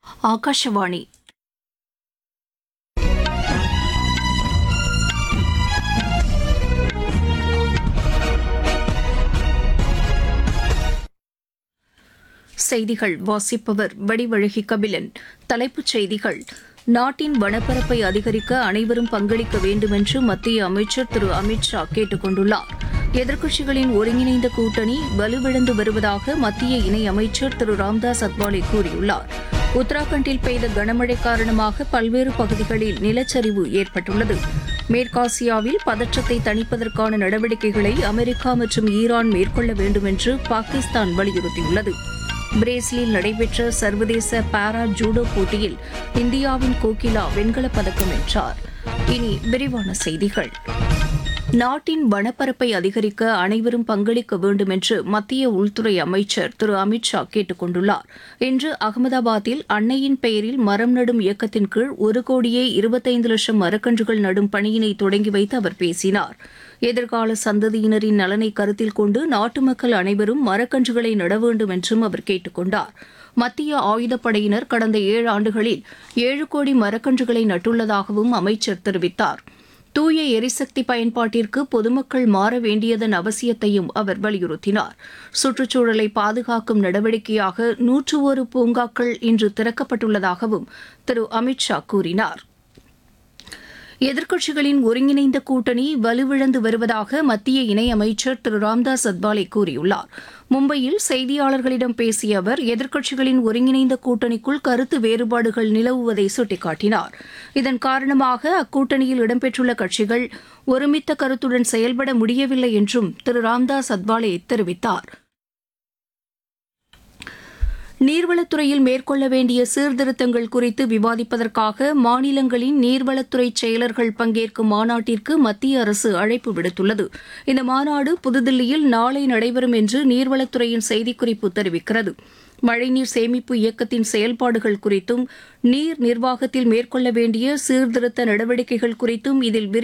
ఆకాశవాణి செய்திகள் வாசிப்பவர் வடிவழகி கபிலன் தலைப்புச் செய்திகள் நாட்டின் வனப்பரப்பை அதிகரிக்க அனைவரும் பங்களிக்க வேண்டுமென்று மத்திய அமைச்சர் திரு அமித் ஷா கேட்டுக் கொண்டுள்ளார் எதிர்க்கட்சிகளின் ஒருங்கிணைந்த கூட்டணி வலுவிழந்து வருவதாக மத்திய இணையமைச்சர் திரு ராம்தாஸ் அத்வாலே கூறியுள்ளார் உத்தராகண்டில் பெய்த கனமழை காரணமாக பல்வேறு பகுதிகளில் நிலச்சரிவு ஏற்பட்டுள்ளது மேற்காசியாவில் பதற்றத்தை தணிப்பதற்கான நடவடிக்கைகளை அமெரிக்கா மற்றும் ஈரான் மேற்கொள்ள வேண்டும் என்று பாகிஸ்தான் வலியுறுத்தியுள்ளது பிரேசிலில் நடைபெற்ற சர்வதேச பாரா ஜூடோ போட்டியில் இந்தியாவின் கோகிலா வெண்கலப் பதக்கம் வென்றார் இனி விரிவான செய்திகள் நாட்டின் வனப்பரப்பை அதிகரிக்க அனைவரும் பங்களிக்க வேண்டும் என்று மத்திய உள்துறை அமைச்சர் திரு அமித் ஷா கேட்டுக் கொண்டுள்ளார் இன்று அகமதாபாத்தில் அன்னையின் பெயரில் மரம் நடும் இயக்கத்தின் கீழ் ஒரு கோடியே இருபத்தைந்து லட்சம் மரக்கன்றுகள் நடும் பணியினை தொடங்கி வைத்து அவர் பேசினார் எதிர்கால சந்ததியினரின் நலனை கருத்தில் கொண்டு நாட்டு மக்கள் அனைவரும் மரக்கன்றுகளை நட வேண்டும் என்றும் அவர் கேட்டுக் கொண்டார் மத்திய ஆயுதப்படையினர் கடந்த ஏழு ஆண்டுகளில் ஏழு கோடி மரக்கன்றுகளை நட்டுள்ளதாகவும் அமைச்சர் தெரிவித்தார் தூய எரிசக்தி பயன்பாட்டிற்கு பொதுமக்கள் மாற வேண்டியதன் அவசியத்தையும் அவர் வலியுறுத்தினார் சுற்றுச்சூழலை பாதுகாக்கும் நடவடிக்கையாக நூற்று ஒரு பூங்காக்கள் இன்று திறக்கப்பட்டுள்ளதாகவும் திரு அமித் ஷா கூறினார் எதிர்க்கட்சிகளின் ஒருங்கிணைந்த கூட்டணி வலுவிழந்து வருவதாக மத்திய இணையமைச்சர் திரு ராம்தாஸ் அத்வாலே கூறியுள்ளார் மும்பையில் செய்தியாளர்களிடம் பேசிய அவர் எதிர்க்கட்சிகளின் ஒருங்கிணைந்த கூட்டணிக்குள் கருத்து வேறுபாடுகள் நிலவுவதை சுட்டிக்காட்டினார் இதன் காரணமாக அக்கூட்டணியில் இடம்பெற்றுள்ள கட்சிகள் ஒருமித்த கருத்துடன் செயல்பட முடியவில்லை என்றும் திரு ராம்தாஸ் அத்வாலே தெரிவித்தார் நீர்வளத்துறையில் மேற்கொள்ள வேண்டிய சீர்திருத்தங்கள் குறித்து விவாதிப்பதற்காக மாநிலங்களின் நீர்வளத்துறை செயலர்கள் பங்கேற்கும் மாநாட்டிற்கு மத்திய அரசு அழைப்பு விடுத்துள்ளது இந்த மாநாடு புதுதில்லியில் நாளை நடைபெறும் என்று நீர்வளத்துறையின் செய்திக்குறிப்பு தெரிவிக்கிறது மழைநீர் சேமிப்பு இயக்கத்தின் செயல்பாடுகள் குறித்தும் நீர் நிர்வாகத்தில் மேற்கொள்ள வேண்டிய சீர்திருத்த நடவடிக்கைகள் குறித்தும் இதில் விரி